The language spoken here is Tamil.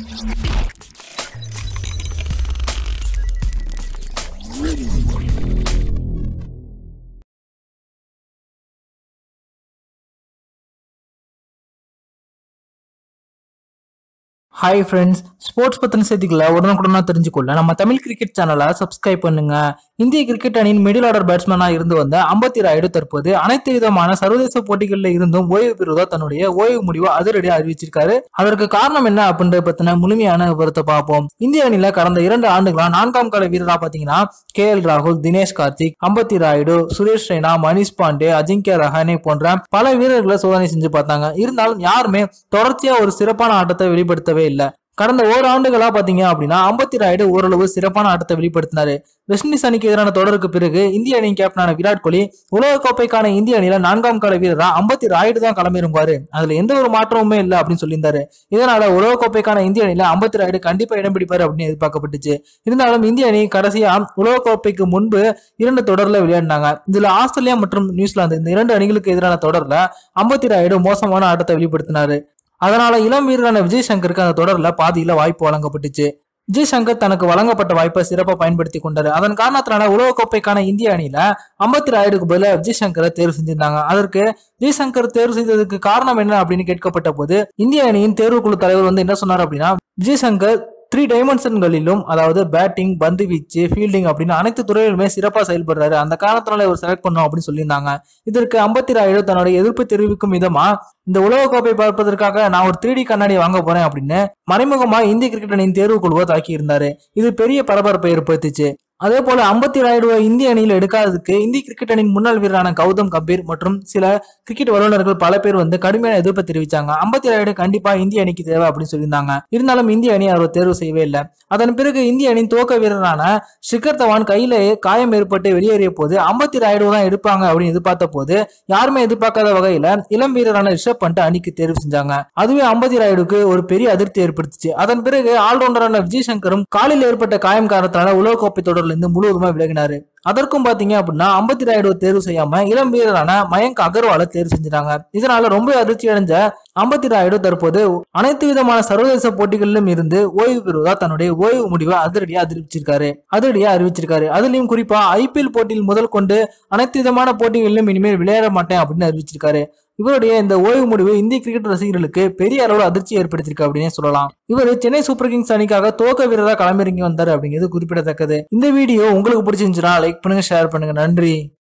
ஹாய் ஃப்ரெண்ட்ஸ் ஸ்போர்ட்ஸ் பத்தின செய்திகளை உடனுக்குடனா தெரிஞ்சுக்கொள்ள நம்ம தமிழ் கிரிக்கெட் சேனலை சப்ஸ்கிரைப் பண்ணுங்க இந்திய கிரிக்கெட் அணியின் மிடில் ஆர்டர் பேட்ஸ்மேனா இருந்து வந்த அம்பத்தி ராயுடு தற்போது அனைத்து விதமான சர்வதேச போட்டிகளில் இருந்தும் ஓய்வு பெறுவதா தன்னுடைய ஓய்வு முடிவை அதிரடியாக அறிவிச்சிருக்காரு அதற்கு காரணம் என்ன அப்படின்றத பத்தின முழுமையான விவரத்தை பார்ப்போம் இந்திய அணியில கடந்த இரண்டு ஆண்டுகளா நான்காம் கால வீரரா பாத்தீங்கன்னா கே எல் ராகுல் தினேஷ் கார்த்திக் அம்பத்தி ராயுடு சுரேஷ் ரெய்னா மணிஷ் பாண்டே அஜிங்கிய ரஹானே போன்ற பல வீரர்களை சோதனை செஞ்சு பார்த்தாங்க இருந்தாலும் யாருமே தொடர்ச்சியா ஒரு சிறப்பான ஆட்டத்தை வெளிப்படுத்தவே இல்லை கடந்த ஓராண்டுகளா பாத்தீங்க அப்படின்னா அம்பத்தி ராயுடு ஓரளவு சிறப்பான ஆட்டத்தை வெளிப்படுத்தினாரு வெஸ்ட் இண்டீஸ் அணிக்கு எதிரான தொடருக்கு பிறகு இந்திய அணியின் கேப்டனான விராட் கோலி உலகக்கோப்பைக்கான இந்திய அணியில நான்காம் கால வீரரா அம்பத்தி ராயுடு தான் களமிருப்பாரு அதுல எந்த ஒரு மாற்றமுமே இல்லை அப்படின்னு சொல்லியிருந்தாரு இதனால உலகக்கோப்பைக்கான இந்திய அணியில அம்பத்தி ராயுடு கண்டிப்பா இடம் பிடிப்பாரு அப்படின்னு எதிர்பார்க்கப்பட்டுச்சு இருந்தாலும் இந்திய அணி கடைசியா உலகக்கோப்பைக்கு முன்பு இரண்டு தொடர்ல விளையாடினாங்க இதுல ஆஸ்திரேலியா மற்றும் நியூசிலாந்து இந்த இரண்டு அணிகளுக்கு எதிரான தொடர்ல அம்பத்தி ராயுடு மோசமான ஆட்டத்தை வெளிப்படுத்தினாரு அதனால இளம் வீரரான விஜய் சங்கருக்கு அந்த தொடர்ல பாதியில வாய்ப்பு வழங்கப்பட்டுச்சு விஜய் சங்கர் தனக்கு வழங்கப்பட்ட வாய்ப்பை சிறப்பாக பயன்படுத்தி கொண்டாரு அதன் காரணத்தினால உலகக்கோப்பைக்கான இந்திய அணியில அம்பத்தி ராயுடுக்கு பதிலாக விஜய் சங்கரை தேர்வு செஞ்சிருந்தாங்க அதற்கு விஜய் சங்கர் தேர்வு செய்ததுக்கு காரணம் என்ன அப்படின்னு கேட்கப்பட்ட போது இந்திய அணியின் தேர்வுக்குழு தலைவர் வந்து என்ன சொன்னார் அப்படின்னா விஜய் சங்கர் த்ரீ டைமென்ஷன்களிலும் அதாவது பேட்டிங் பந்து வீச்சு ஃபீல்டிங் அப்படின்னு அனைத்து துறையிலுமே சிறப்பாக செயல்படுறாரு அந்த காரணத்தினால இவர் செலக்ட் பண்ணோம் அப்படின்னு சொல்லியிருந்தாங்க இதற்கு அம்பத்தி ராயுடு தன்னுடைய எதிர்ப்பு தெரிவிக்கும் விதமா இந்த உலகக்கோப்பை பார்ப்பதற்காக நான் ஒரு த்ரீ டி கண்ணாடி வாங்க போறேன் அப்படின்னு மறைமுகமா இந்திய கிரிக்கெட் அணியின் தேர்வு குழுவை தாக்கி இருந்தாரு இது பெரிய பரபரப்பை ஏற்படுத்துச்சு அதே போல அம்பத்தி ராயுடுவை இந்திய அணியில் எடுக்காததுக்கு இந்திய கிரிக்கெட் அணியின் முன்னாள் வீரரான கௌதம் கம்பீர் மற்றும் சில கிரிக்கெட் வல்லுநர்கள் பல பேர் வந்து கடுமையான எதிர்ப்பை தெரிவிச்சாங்க அம்பத்தி ராயுடு கண்டிப்பா இந்திய அணிக்கு தேவை அப்படின்னு சொல்லியிருந்தாங்க இருந்தாலும் இந்திய அணி அவர் தேர்வு செய்யவே இல்லை அதன் பிறகு இந்திய அணியின் துவக்க வீரரான ஷிகர் தவான் கையில காயம் ஏற்பட்டு வெளியேறிய போது அம்பத்தி ராயுடு தான் எடுப்பாங்க அப்படின்னு எதிர்பார்த்த போது யாருமே எதிர்பார்க்காத வகையில இளம் வீரரான ரிஷப் பண்ட் அணிக்கு தேர்வு செஞ்சாங்க அதுவே அம்பத்தி ராயுடுக்கு ஒரு பெரிய அதிருப்தி ஏற்படுத்துச்சு அதன் பிறகு ஆல்ரவுண்டரான விஜய் சங்கரும் காலில் ஏற்பட்ட காயம் காரணத்தால உலகக்கோப்பை தொடர்ல இருந்து முழுவதுமா விலகினாரு அதற்கும் பாத்தீங்க அப்படின்னா அம்பத்தி ராயுடு தேர்வு செய்யாம இளம் வீரரான மயங்க் அகர்வாலை தேர்வு செஞ்சிட்டாங்க இதனால ரொம்ப அதிர்ச்சி அடைஞ்ச அம்பத்தி ராயுடு தற்போது அனைத்து விதமான சர்வதேச போட்டிகளிலும் இருந்து ஓய்வு பெறுவதா தன்னுடைய ஓய்வு முடிவை அதிரடியா அறிவிச்சிருக்காரு அதிரடியா அறிவிச்சிருக்காரு அதுலயும் குறிப்பா ஐபிஎல் போட்டியில் முதல் கொண்டு அனைத்து விதமான போட்டிகளிலும் இனிமேல் விளையாட மாட்டேன் அப்படின்னு அறிவிச்சிருக்காரு இவருடைய இந்த ஓய்வு முடிவு இந்திய கிரிக்கெட் ரசிகர்களுக்கு பெரிய அளவில் அதிர்ச்சி ஏற்படுத்தியிருக்கு அப்படின்னே சொல்லலாம் இவர் சென்னை சூப்பர் கிங்ஸ் அணிக்காக துவக்க வீரராக களமிறங்கி வந்தார் அப்படிங்கிறது குறிப்பிடத்தக்கது இந்த வீடியோ உங்களுக்கு பிடிச்சிருந்துச்சுன்னா லைக் பண்ணுங்க ஷேர் பண்ணுங்க நன்றி